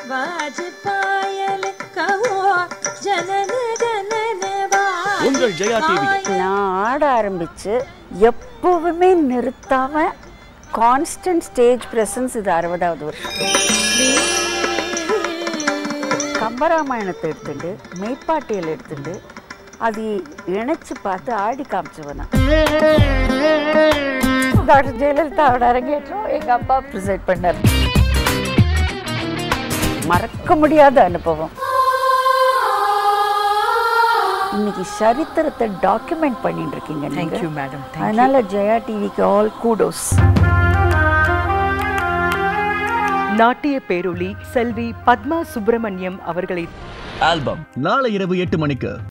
बाज पायल कहो जनन जनन बाज உங்கள் ஜெயா டிவியில் நான் ஆட ஆரம்பித்து எப்போவுமே நிறுத்தாம கான்ஸ்டன்ட் ஸ்டேஜ் ப்ரெசன்ஸ் இது அறுபதாவது வருஷம் கம்பராமாயணத்தை எடுத்துட்டு மெய்ப்பாட்டியல் எடுத்துட்டு அது இணைச்சு பார்த்து ஆடி காமிச்சவனா டாக்டர் ஜெயலலிதாவோட அரங்கேற்றம் எங்கள் அப்பா ப்ரிசைட் பண்ணார் மறக்க முடியாத அனுபவம் இன்னைக்கு சரித்திரத்தை டாக்குமெண்ட் பண்ணிட்டு இருக்கீங்க Thank நீங்க you, madam. Thank you. அதனால ஜெயா டிவிக்கு ஆல் கூடோஸ் நாட்டிய பேரொளி செல்வி பத்மா சுப்பிரமணியம் அவர்களை ஆல்பம் நாளை இரவு எட்டு மணிக்கு